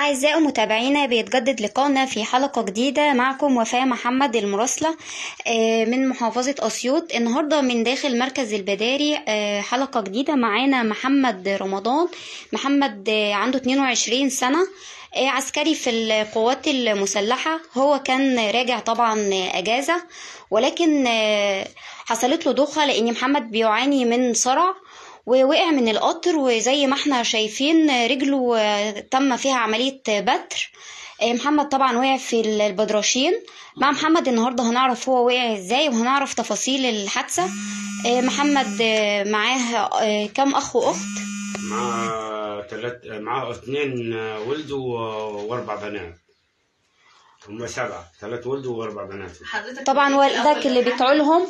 أعزائي متابعينا بيتجدد لقائنا في حلقة جديدة معكم وفاء محمد المراسلة آه، من محافظة أسيوط النهاردة من داخل مركز البداري آه، حلقة جديدة معانا محمد رمضان محمد آه، عنده 22 سنة آه، عسكري في القوات المسلحة هو كان راجع طبعا أجازة ولكن آه، حصلت له دوخة لأن محمد بيعاني من صرع ووقع من القطر وزي ما احنا شايفين رجله آه، تم فيها عملية بتر آه، محمد طبعا وقع في البدرشين مع محمد النهارده هنعرف هو وقع ازاي وهنعرف تفاصيل الحادثة آه، محمد آه، معاه آه، كم أخ وأخت مع تلات معاه اثنين ولد و- واربع بنات هم سبعة ثلاث ولد واربع بنات حضرتك طبعا والدك اللي بتعولهم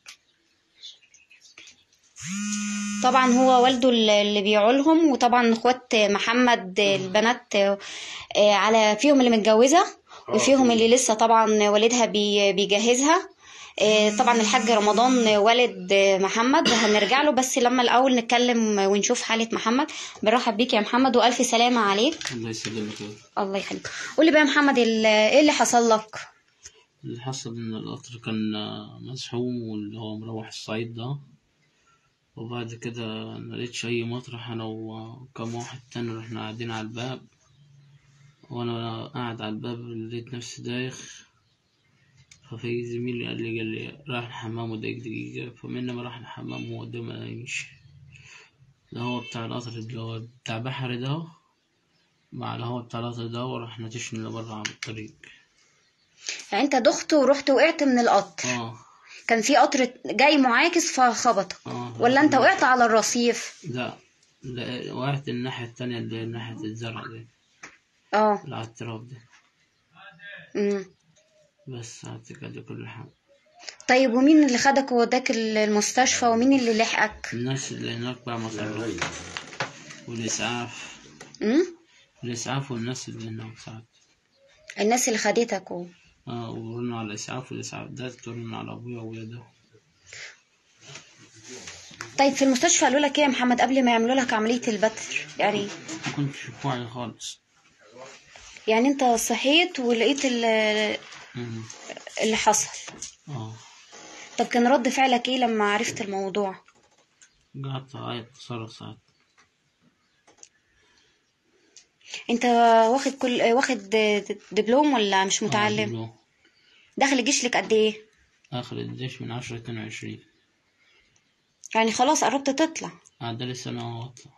طبعا هو والده اللي بيعولهم وطبعا اخوات محمد البنات آه، على فيهم اللي متجوزة وفيهم اللي لسه طبعا والدها بي- بيجهزها آه، طبعا الحاج رمضان والد محمد هنرجع له بس لما الاول نتكلم ونشوف حالة محمد بنرحب بيك يا محمد والف سلامة عليك الله يسلمك يا رب. الله يخليك قولي بقى يا محمد ال- ايه اللي حصل لك اللي حصل إن القطر كان آه، مزحوم واللي هو مروح الصعيد ده وبعد كده ملقتش أي مطرح أنا وكم واحد تاني رحنا قاعدين على الباب وأنا قاعد على الباب لقيت نفسي دايخ ففي زميلي قال لي قال لي راح الحمام ودقيق دقيقة فمن ما راح الحمام هو ده ما يمشي اللي هو بتاع القطر اللي هو بتاع بحري ده مع اللي هو بتاع القطر ده وراح نتشني لبره على الطريق يعني انت دخت ورحت وقعت من القطر اه كان في قطر جاي معاكس فخبطك اه ولا انت وقعت على الرصيف لا لا وقعت الناحية التانية اللي هي ناحية الزرع دي اه اللي على التراب دي امم بس قعدت كده كل حاجة طيب ومين اللي خدك ووداك المستشفى ومين اللي لحقك الناس اللي هناك بقى مصر والإسعاف امم الإسعاف والناس اللي هناك ساعات الناس اللي خدتك و... اه ورنا على الإسعاف والإسعاف ده تورنا على أبويا وولاده طيب في المستشفى قالوا لك ايه يا محمد قبل ما يعملوا لك عملية البتر يعني ما كنتش في وعي خالص يعني انت صحيت ولقيت ال- مم. اللي حصل اه طب كان رد فعلك ايه لما عرفت الموضوع قعدت أعيط صرخ ساعات انت واخد كل واخد دبلوم ولا مش آه، متعلم دبلوم. داخل الجيش لك قد ايه آخر الجيش من عشرة اتنين وعشرين يعني خلاص قربت تطلع عدالي سنة وأطلع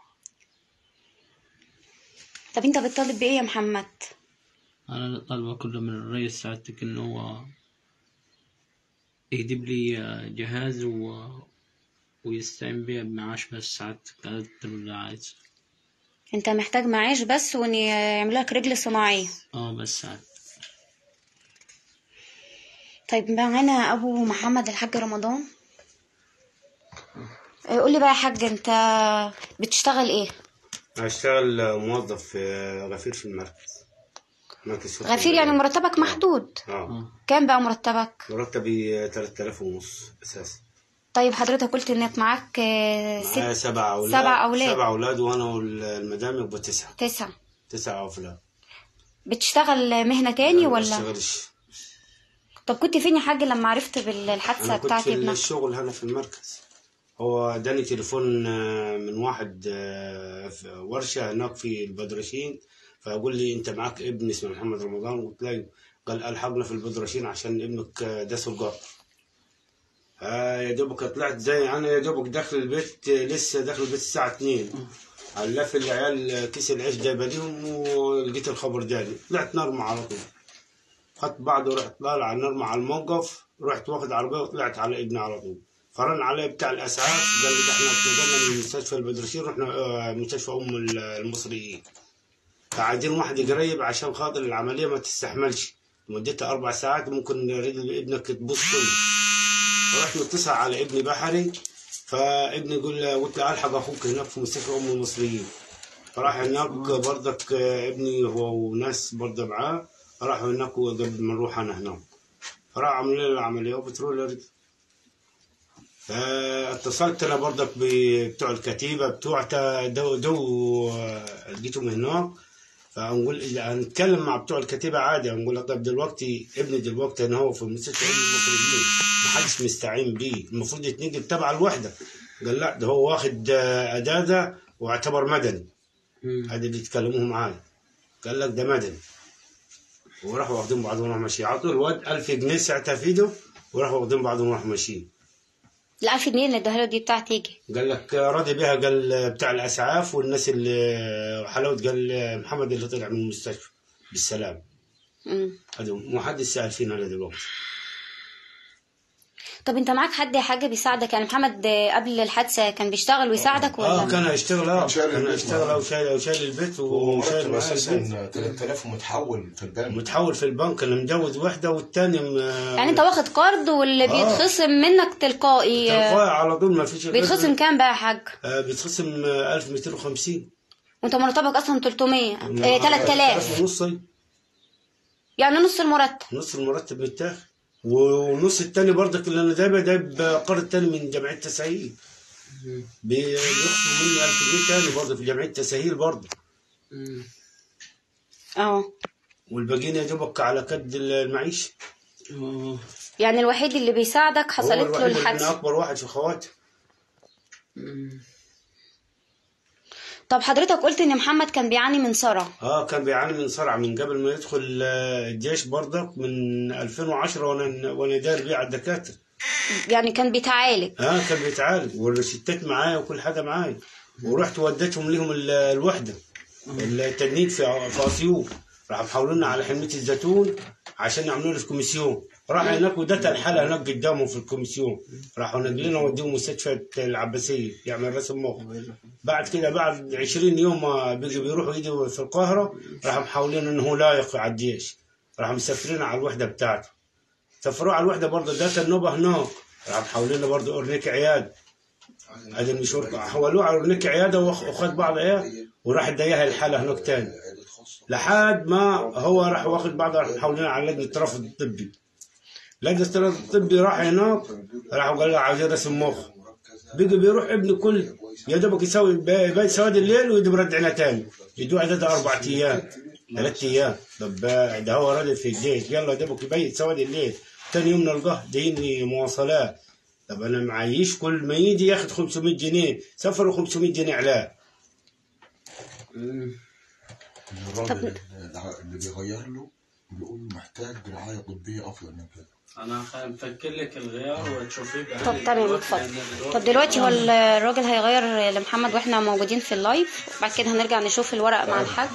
طب انت بتطالب بايه يا محمد أنا طالبة كله من الرئيس سعادتك إنه هو يجيب لي جهاز و... ويستعين بيها بمعاش بس سعادتك أكتر من اللي عايز انت محتاج معاش بس وان يعملوا لك رجل صناعيه اه بس سعادتك طيب معانا ابو محمد الحاج رمضان اه، قولي بقى يا حاج انت بتشتغل ايه أشتغل موظف في غفير في المركز مركز شرطة غفير يعني البلد. مرتبك محدود اه اه كام بقى مرتبك مرتبي 3000 ونص أساسي طيب حضرتك قلت انك معاك اه، معايا ست سبع أولاد سبع أولاد. سبع أولاد وأنا والمدام يبقوا تسعة تسعة تسعة أولاد بتشتغل مهنة تاني ما ولا بشتغلش طب كنت فين يا حاج لما عرفت بالحادثة أنا كنت بتاعت في ابنك الشغل هنا في المركز هو اداني تليفون آه، من واحد آه، في ورشة هناك في البدرشين فأقول لي أنت معاك ابن اسمه محمد رمضان قلت له أيوه. قال ألحقنا في البدرشين عشان ابنك آه، داس القطر آه يا دوبك طلعت زي أنا يا دوبك داخل البيت آه، لسه داخل البيت الساعة 2 علف العيال آه، كيس العيش جايبه ليهم ولقيت الخبر جالي طلعت نرمى على طول خدت بعض ورحت طالع نرمى على الموقف رحت واخد عربية وطلعت على ابني على طول فرن علي بتاع الاسعاف قال لي ده احنا اتنقلنا من مستشفى البدرشين رحنا آه، مستشفى ام ال- المصريين فعايزين واحد قريب عشان خاطر العمليه ما تستحملش مدتها اربع ساعات ممكن رجل ابنك تبص كله فرحت متصل على ابني بحري فابني يقول له قلت له الحق اخوك هناك في مستشفى ام المصريين فراح هناك برضك آه، ابني هو وناس برضه معاه راحوا هناك قبل ما نروح انا هناك فراح عملوا لي العمليه وبترول رجل فاتصلت انا برضك بتوع الكتيبه بتوع تا- دو دو آه، لقيتهم هناك فنقول اذا هنتكلم مع بتوع الكتيبه عادي هنقول له طب دلوقتي ابني دلوقتي انا هو في مستشفى ابن المخرجين ما حدش مستعين بيه المفروض يتنقل تبع الوحده قال لا ده هو واخد آه، اداده واعتبر مدني هذا اللي يتكلموه معايا قال لك ده مدني وراحوا واخدين بعضهم وراحوا ماشيين عطوا الواد 1000 جنيه ساعتها في ايده وراحوا واخدين بعضهم وراحوا ماشيين ال 1000 جنيه اللي اداها له دي بتاعتي يجي قال لك راضي بها قال بتاع الاسعاف والناس اللي حلاوه قال محمد اللي طلع من المستشفى بالسلام مم. هذا ما حد سأل فينا دلوقتي طب انت معاك حد يا حاجه بيساعدك يعني محمد آه، قبل الحادثه كان بيشتغل ويساعدك ولا اه كان يشتغل اه شايل كان البيت يشتغل معاه. وشايل وشايل البيت هو وشايل مرتب معاه البيت اساسا 3000 ومتحول في البنك متحول في البنك انا مجوز واحده والثانيه يعني انت واخد قرض واللي آه. بيتخصم منك تلقائي آه، تلقائي على طول ما فيش بيتخصم كام بقى يا حاج آه بيتخصم آه، 1250 وانت مرتبك اصلا 300 آه، 3000 ونص أي. يعني نص المرتب نص المرتب متاخد والنص التاني برضك اللي انا جايبه ده قرض تاني من جمعيه تسهيل بيخصموا مني 1000 جنيه تاني برضه في جمعيه تسهيل برضه اه والباقيين يا دوبك على كد المعيشه آه. يعني الوحيد اللي بيساعدك هو حصلت له الوحيد اللي أنا الحادثه اكبر واحد في خواتي طب حضرتك قلت ان محمد كان بيعاني من صرع اه كان بيعاني من صرع من قبل ما يدخل آه، الجيش برضك من 2010 وانا وانا داير بيه على الدكاتره يعني كان بيتعالج اه كان بيتعالج والروشتات معايا وكل حاجه معايا ورحت وديتهم ليهم ال- الوحده التجنيد في في اسيوط راحوا محولونا على حميه الزيتون عشان يعملوا لي في كوميسيون راح هناك ودت الحاله هناك قدامهم في الكوميسيون راحوا نقلنا وديهم مستشفى العباسيه يعمل رسم مخ بعد كده بعد 20 يوم ما بيجوا بيروحوا يجوا في القاهره راحوا محاولين انه هو لايق على الجيش راحوا مسافرين على الوحده بتاعته سافروا على الوحده برضه ذات النوبه هناك راحوا محاولين برضه اورنيك عياد هذا المشوار حولوه على اورنيك عياده وأخ- وخد بعض عيال وراح اديها الحاله هناك تاني لحد ما هو راح واخد بعض راح محولين على لجنه الترفض الطبي لجنه الترفض الطبي راح هناك راحوا قالوا عايزين رسم مخ بقى بيروح ابن كل يا دوبك يسوي بيت سواد الليل ويدوب رجعنا تاني يدوب عدد اربع ايام ثلاث ايام طب ده هو راجل في الجيش يلا يا دوبك يبيت سواد الليل ثاني يوم نلقاه ديني مواصلات طب انا معيش كل ما يجي ياخد 500 جنيه سفر و500 جنيه علاج الراجل اللي اللي بيغير له بيقول محتاج رعايه طبيه افضل من كده انا مفكر لك الغيار وتشوفيه بقى طب تمام اتفضل طب دلوقتي هو الراجل هيغير لمحمد واحنا موجودين في اللايف وبعد كده هنرجع نشوف الورق مع الحاج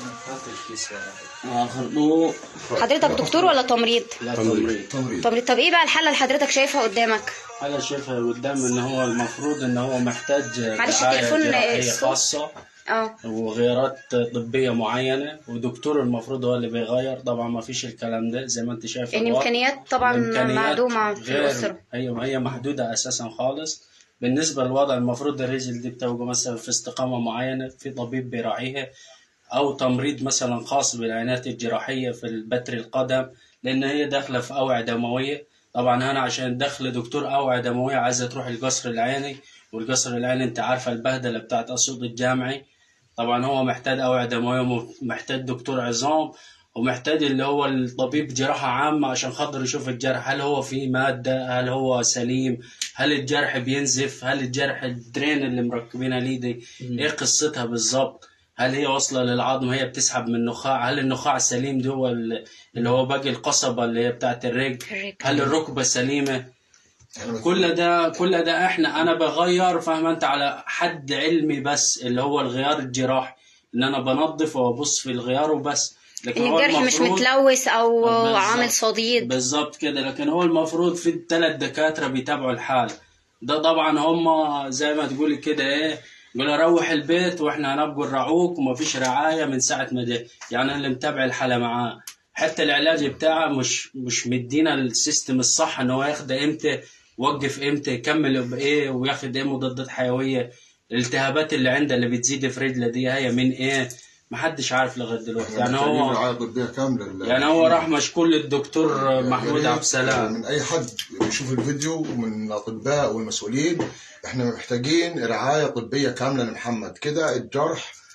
خرطوم حضرتك دكتور ولا تمريض لا تمريض تمريض طب طب ايه بقى الحاله اللي حضرتك شايفها قدامك انا شايفها قدام ان هو المفروض ان هو محتاج معلش رعاية التليفون جراحية الصوت. خاصة اه وغيارات طبية معينة ودكتور المفروض هو اللي بيغير طبعا ما فيش الكلام ده زي ما انت شايف الوضع. الامكانيات طبعا الإمكانيات معدومه في غير الاسره هي هي محدودة أساسا خالص بالنسبة للوضع المفروض الرجل دي بتبقى مثلا في استقامة معينة في طبيب بيراعيها أو تمريض مثلا خاص بالعنايات الجراحية في البتر القدم لأن هي داخلة في أوعية دموية طبعا أنا عشان دخل دكتور أوعية دموية عايزة تروح القصر العيني والقصر العيني أنت عارفة البهدلة بتاعت أسيوط الجامعي طبعا هو محتاج أوعية دموية ومحتاج دكتور عظام ومحتاج اللي هو الطبيب جراحة عامة عشان خاطر يشوف الجرح هل هو فيه مادة هل هو سليم هل الجرح بينزف هل الجرح الدرين اللي مركبينها ليه دي ايه قصتها بالظبط هل هي واصلة للعظم هي بتسحب من النخاع هل النخاع سليم ده هو ال- اللي هو باقي القصبة اللي هي بتاعت الرجل الرجل. هل الركبة سليمة أنا بس- كل ده كل ده احنا انا بغير فاهم انت على حد علمي بس اللي هو الغيار الجراحي ان انا بنظف وابص في الغيار وبس لكن ان هو الجرح مش المفروض- متلوث او بالظبط. عامل صديد بالظبط كده لكن هو المفروض في ثلاث دكاترة بيتابعوا الحالة ده طبعا هم زي ما تقولي كده ايه يقول روح البيت واحنا هنبقوا نرعوك ومفيش رعاية من ساعة ما جه يعني اللي متابع الحالة معاه حتى العلاج بتاعه مش مش مدينا السيستم الصح ان هو ياخد امتى وقف امتى يكمل بايه وياخد ايه مضادات حيوية الالتهابات اللي عنده اللي بتزيد في رجله دي هي من ايه محدش عارف لغايه دلوقتي يعني محتاجين هو رعايه طبيه كامله يعني هو راح مشكور للدكتور محمود عبد السلام من اي حد بيشوف الفيديو من الاطباء والمسؤولين احنا محتاجين رعايه طبيه كامله لمحمد كده الجرح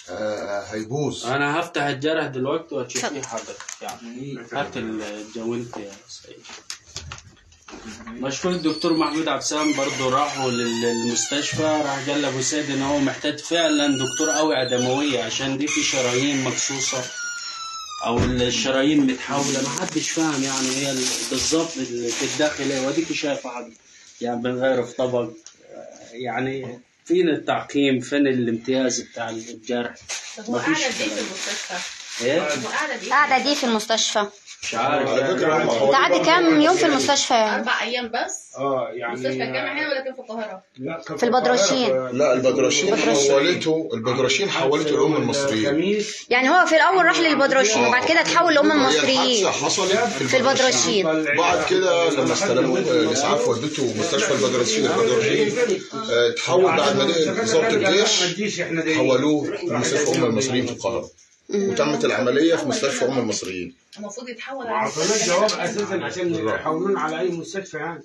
آه، هيبوظ انا هفتح الجرح دلوقتي وهتشوفيه حضرتك يعني هات الجوانت يا سيد مشكور الدكتور محمود عبد السلام برضه راحوا لل- للمستشفى راح قال لابو سيد ان هو محتاج فعلا دكتور اوعيه دمويه عشان دي في شرايين مقصوصه او الشرايين متحوله ما حدش فاهم يعني هي ال- بالظبط اللي في الداخل ايه واديك شايفه حضرتك يعني بنغير في طبق يعني فين التعقيم فين الامتياز بتاع الجرح طب هو مفيش قاعدة دي في كلام. المستشفى ايه هو قاعدة دي قاعدة دي في المستشفى مش عارف على فكرة هم حوالي قعد كام يوم في المستشفى يعني أربع أيام بس اه يعني مستشفى الجامعة هنا ولا كان في القاهرة؟ لا كان في البدرشين. القاهرة في- لا البدرشين البدرشين. حولته البدرشين حولته الأم المصريين الخميس يعني هو في الأول راح للبدرشين وبعد كده اتحول لأم هي المصريين الحادثة حصلت في البدرشين بعد كده لما استلموه الإسعاف ودته مستشفى البدرشين البدرشين آه، تحول بعد ما لقي وزارة الجيش حولوه لمستشفى أم المصريين في القاهرة وتمت العملية في مستشفى أم المصريين المفروض يتحول على وعطونا جواب اساسا عشان يحولون على اي مستشفى يعني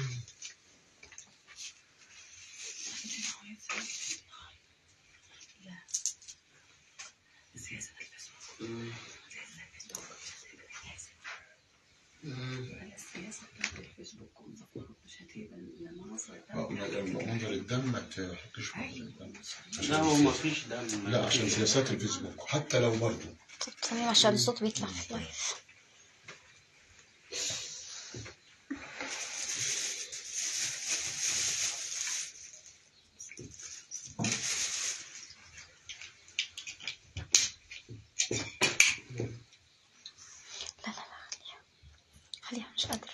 منظر الدم ما تحطش منظر الدم لا هو ما فيش دم لا عشان سياسات الفيسبوك حتى لو برضه طب ثانية عشان الصوت بيطلع في اللايف لا لا لا خليها خليها مش قادرة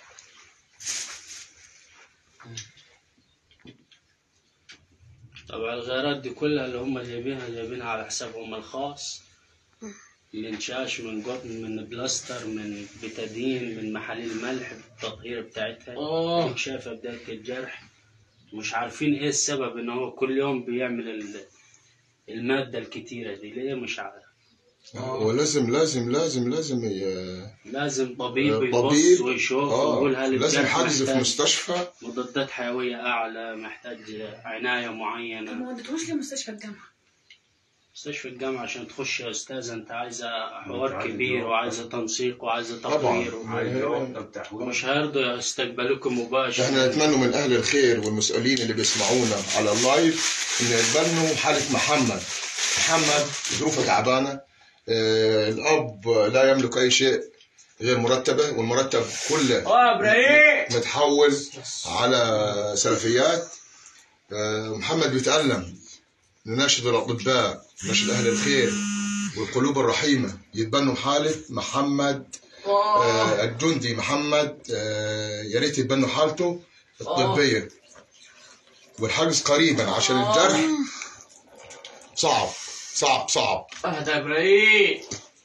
طبعا الغيارات دي كلها اللي هم جايبينها جايبينها على حسابهم الخاص من شاش من قطن من بلاستر من بتادين من محاليل ملح التطهير بتاعتها اه شايفة بداية الجرح مش عارفين ايه السبب ان هو كل يوم بيعمل ال- المادة الكتيرة دي ليه مش عارف ولازم لازم لازم لازم ي- لازم طبيب يبص طبيب ويشوف اه ويقول هل لازم الجرح حجز في محتاج مستشفى مضادات حيوية أعلى محتاج عناية طب معينة ما وديتوش لمستشفى الجامعة مستشفى الجامعة عشان تخش يا أستاذ أنت عايزة حوار كبير وعايزة تنسيق وعايزة طبعاً. تطوير على الجواب ده بتاع مش هيرضوا يستقبلوكم مباشر احنا نتمنى من اهل الخير والمسؤولين اللي بيسمعونا على اللايف ان يتبنوا حاله محمد محمد ظروفه تعبانه آه الاب لا يملك اي شيء غير مرتبه والمرتب كله اه ابراهيم متحول على سلفيات آه محمد بيتألم نناشد الاطباء نناشد اهل الخير والقلوب الرحيمه يتبنوا حاله محمد آه الجندي محمد آه يا ريت يتبنوا حالته الطبيه والحجز قريبا عشان الجرح صعب صعب صعب اهدى ابراهيم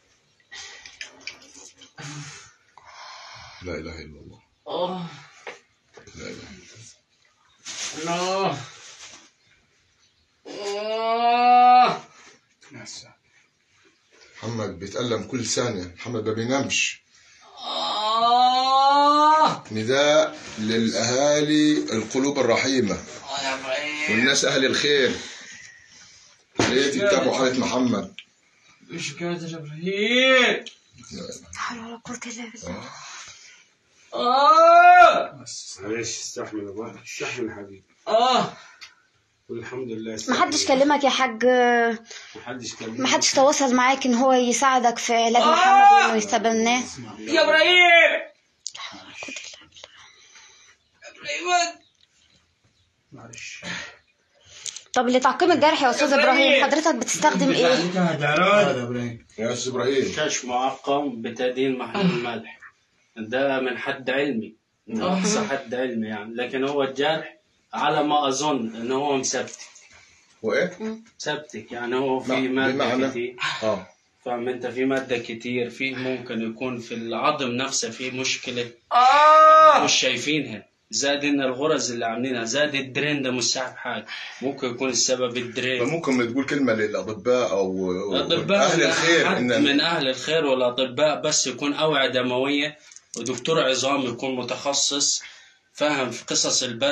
لا اله الا الله اه لا اله لا آه. محمد بيتألم كل ثانيه محمد ما بينامش آه. نداء للاهالي القلوب الرحيمه آه يا ابراهيم والناس اهل الخير يا ريت يتابعوا حاله محمد مش قادر يا ابراهيم لا حول ولا قوة إلا بالله آه. معلش استحمل يا ابو استحمل يا حبيبي آه. والحمد لله ما استحمل. حدش كلمك يا حاج محدش كلمني ما حدش تواصل معاك ان هو يساعدك في علاج محمد وانه يستبناه يا ابراهيم ابراهيم معلش طب لتعقيم الجرح يا استاذ ابراهيم حضرتك بتستخدم ايه يا استاذ ابراهيم كاش معقم بتدين محل الملح ده من حد علمي من اقصى حد علمي يعني لكن هو الجرح على ما اظن ان هو مسبتك وايه؟ مسبتك يعني هو في نعم، ماده بمعنى؟ كتير اه فاهم انت في ماده كتير في ممكن يكون في العظم نفسه في مشكله مش شايفينها زاد ان الغرز اللي عاملينها زاد الدرين ده مش ساعد حاجه ممكن يكون السبب الدرين فممكن تقول كلمه للاطباء او الأطباء اهل الخير حد ان من أهل الخير والأطباء بس يكون أوعية دموية ودكتور عظام يكون متخصص فاهم في قصص البات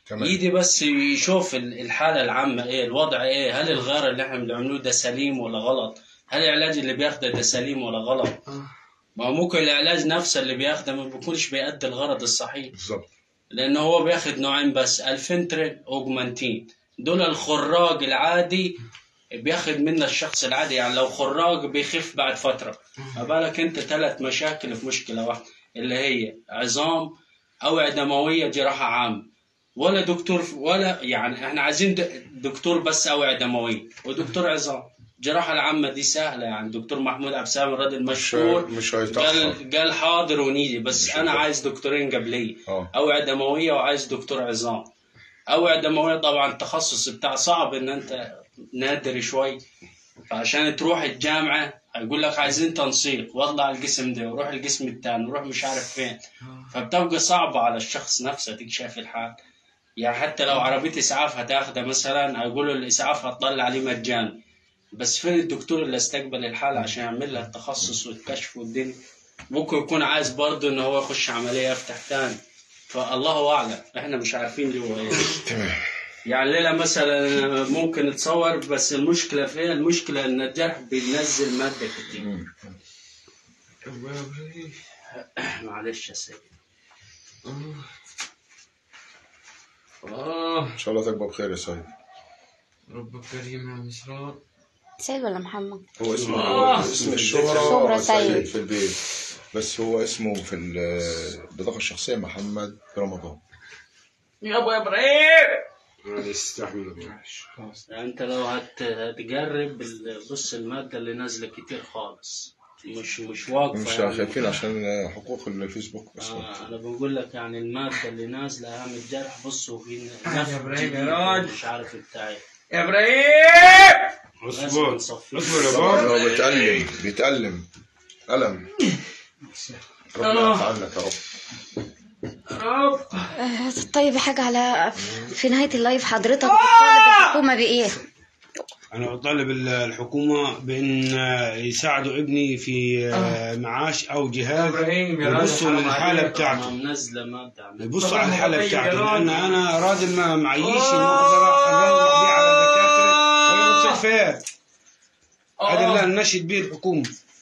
تمام يجي بس يشوف ال- الحالة العامة ايه الوضع ايه هل الغير اللي احنا بنعملوه ده سليم ولا غلط هل العلاج اللي بياخده ده سليم ولا غلط ما هو ممكن العلاج نفسه اللي بياخده ما بيكونش بيأدي الغرض الصحيح بالظبط لأنه هو بياخد نوعين بس الفنترين أوجمانتين دول الخراج العادي بياخد منا الشخص العادي يعني لو خراج بيخف بعد فترة ما بالك أنت ثلاث مشاكل في مشكلة واحدة اللي هي عظام أوعية دموية جراحة عامة ولا دكتور ولا يعني احنا عايزين د- دكتور بس أوعية دموية ودكتور عظام الجراحة العامة دي سهلة يعني دكتور محمود عبد السلام الراجل مش مشهور مش هيتاخر قال قال حاضر ونيجي بس مش انا هيتأخر. عايز دكتورين قبلي اه اوعيه دمويه وعايز دكتور عظام اوعيه دمويه طبعا التخصص بتاع صعب ان انت نادر شوي فعشان تروح الجامعه هيقول لك عايزين تنسيق واطلع القسم ده وروح القسم الثاني وروح مش عارف فين فبتبقى صعبه على الشخص نفسه ديك شايف الحال يعني حتى لو عربيه اسعاف هتاخدها مثلا هيقولوا الاسعاف هتطلع عليه مجاني بس فين الدكتور اللي استقبل الحاله عشان يعمل لها التخصص والكشف والدنيا ممكن يكون عايز برضه ان هو يخش عمليه يفتح تاني فالله اعلم احنا مش عارفين اللي هو ايه تمام يعني ليلة مثلا ممكن تصور بس المشكلة فيها المشكلة ان الجرح بينزل مادة كتير مم. معلش يا سيدي آه ان شاء الله تكبر بخير يا سيد رب كريم يا مسرار سيد ولا محمد هو اسمه آه. اسم الشهرة شهرة سيد. سيد في البيت بس هو اسمه في ال- البطاقة الشخصية محمد رمضان يا ابو ابراهيم معلش استحمل يعني انت لو هت... هتجرب ال- بص المادة اللي نازلة كتير خالص مش مش واقفة مش يعني. خايفين عشان حقوق الفيسبوك بس آه انا بقول لك يعني المادة اللي نازلة اهم الجرح بصوا في يا نفس إبراهيم يا جديد راجل. مش عارف بتاعي يا ابراهيم اصبر لازم نصفيه. اصبر يا طبعا بابا هو بيتألم بيتألم ألم ربنا يعفو عنك يا رب رب آه، طيب حاجة على في نهاية اللايف حضرتك بتطالب الحكومة بإيه؟ انا اطالب ال- الحكومه بان يساعدوا ابني في معاش او جهاز إبراهيم يا راجل يبصوا حرام للحاله عليك. انا بتاعته منزلة مادة عم يبصوا على الحاله طبعاً بتاعته يا راجل. لان انا راجل ما معيش ما اقدر اروح بيه على دكاتره ولا مستشفيات هذا اللي ننشد به الحكومه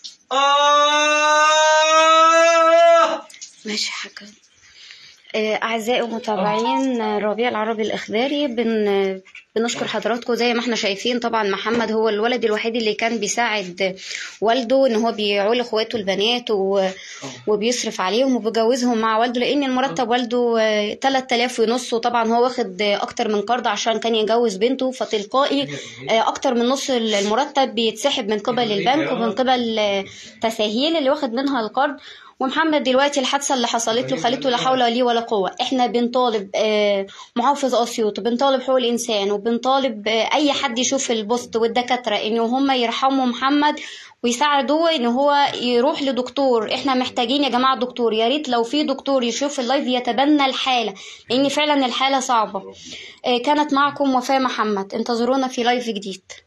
آه ماشي حاجة آه، أعزائي ومتابعين ربيع العربي الإخباري بن بنشكر حضراتكم زي ما احنا شايفين طبعا محمد هو الولد الوحيد اللي كان بيساعد والده ان هو بيعول اخواته البنات و... وبيصرف عليهم وبيجوزهم مع والده لان المرتب والده آه، 3000 ونص وطبعا هو واخد آه، اكتر من قرض عشان كان يجوز بنته فتلقائي آه، اكتر من نص المرتب بيتسحب من قبل البنك ومن قبل آه، تساهيل اللي واخد منها القرض ومحمد دلوقتي الحادثه اللي حصلت له خلته لا حول ولا ولا قوه احنا بنطالب آه، محافظ اسيوط وبنطالب حقوق الانسان وبنطالب آه، اي حد يشوف البوست والدكاتره ان هم يرحموا محمد ويساعدوه ان هو يروح لدكتور احنا محتاجين يا جماعه دكتور يا ريت لو في دكتور يشوف اللايف يتبنى الحاله لان فعلا الحاله صعبه آه، كانت معكم وفاء محمد انتظرونا في لايف جديد